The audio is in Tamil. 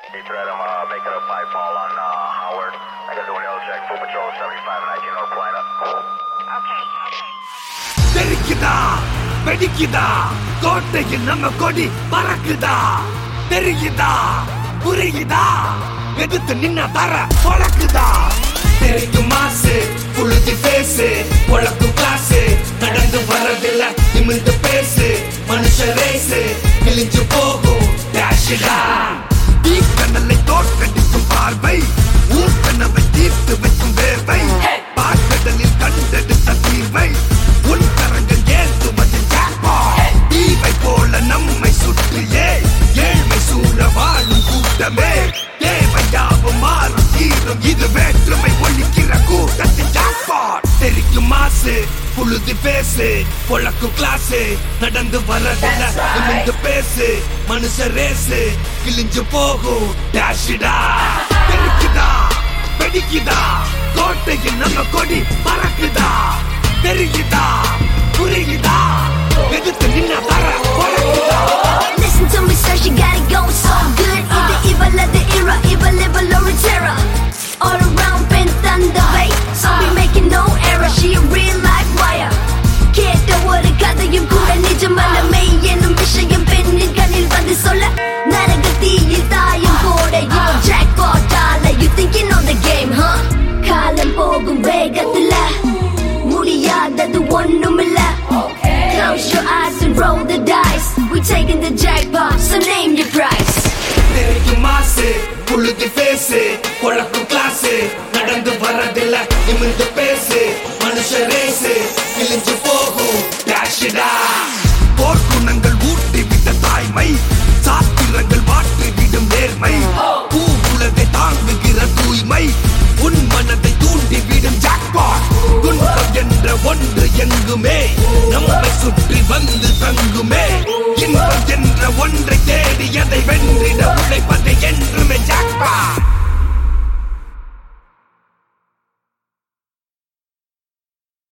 Detroit, I'm uh, making a pipe fall on uh, Howard. I gotta do an L check. Full patrol 75 and 19 North Plano. Okay, okay. தெரிக்குதா வெடிக்குதா கோட்டையில் நம்ம கொடி பறக்குதா தெரியுதா புரியுதா எதிர்த்து நின்ன தர பொழக்குதா தெரிக்கும் மாசு புழுதி பேசு பொழக்கும் கிளாஸு நடந்து வரதில்ல நிமிர்ந்து பேசு மனுஷ ரேசு கிழிஞ்சு போகும் டேஷிடா தீக்கடலை தோற்கடிக்கும் பார்வை ஊக்கணவை தீர்த்து வைக்கும் வேர்வை பாக்கடலில் கண்டெடுத்த தீர்வை உன் கரங்கள் ஏந்துவது jackpot. தீவை போல நம்மை சுற்றியே ஏழ்மை சூழ வாழும் கூட்டமே தேவையாவும் மாறும் தீரும் இது வேற்றுமை ஒழிக்கிற கூட்டத்தின் jackpot. தெரிக்கும் மாசு புழுதி பேசு பொழக்கும் கிளாஸு நடந்து வரதில்ல நிமிந்து பேசு மனுஷ ரேசு கிழிஞ்சு போகும் டேஷிடா தெரிக்குதா வெடிக்குதா கோட்டையில் நம்ம கொடி பறக்குதா தெரியுதா புரியுதா எதிர்த்து நின்ன தர பொழக்குதா Listen to me, sir, she got it going so good. Either evil of the era, evil, evil, or a terror. All around, been thunder, bay. So we making no error. She a real life wire. கேட்ட ஒரு கதையும் கூட நிஜமல்ல மெய் என்னும் விஷயம் பெண்ணின் கண்ணில் வந்து சொல்ல நரக தீயில் தாயம் போட இவன் jackpot ஆல you think you know the game huh காலம் போகும் வேகத்துல முடியாதது ஒண்ணுமில்ல Close your eyes and roll the dice. We taking the jackpot, so name your price. தெரிக்கும் மாசு புழுதி பேசு பொழக்கும் கிளாஸு நடந்து வரதில்ல நிமிர்ந்து பேசு மனுஷ ரேசு கிழிஞ்சு போகும் டேஷிடா போர்க்குணங்கள் ஊட்டி விட்ட தாய்மை சாத்திரங்கள் மாற்றி விடும் நேர்மை பூ உலகை தாங்குகிற தூய்மை உன் மனதை தூண்டி விடும் ஜாக்பாட் துன்பம் என்ற ஒன்று எங்குமே நம்மை சுற்றி வந்து தங்குமே இன்பம் என்ற ஒன்றை தேடி அதை வென்றிட உழைப்பதை என்றுமே ஜாக்பாட்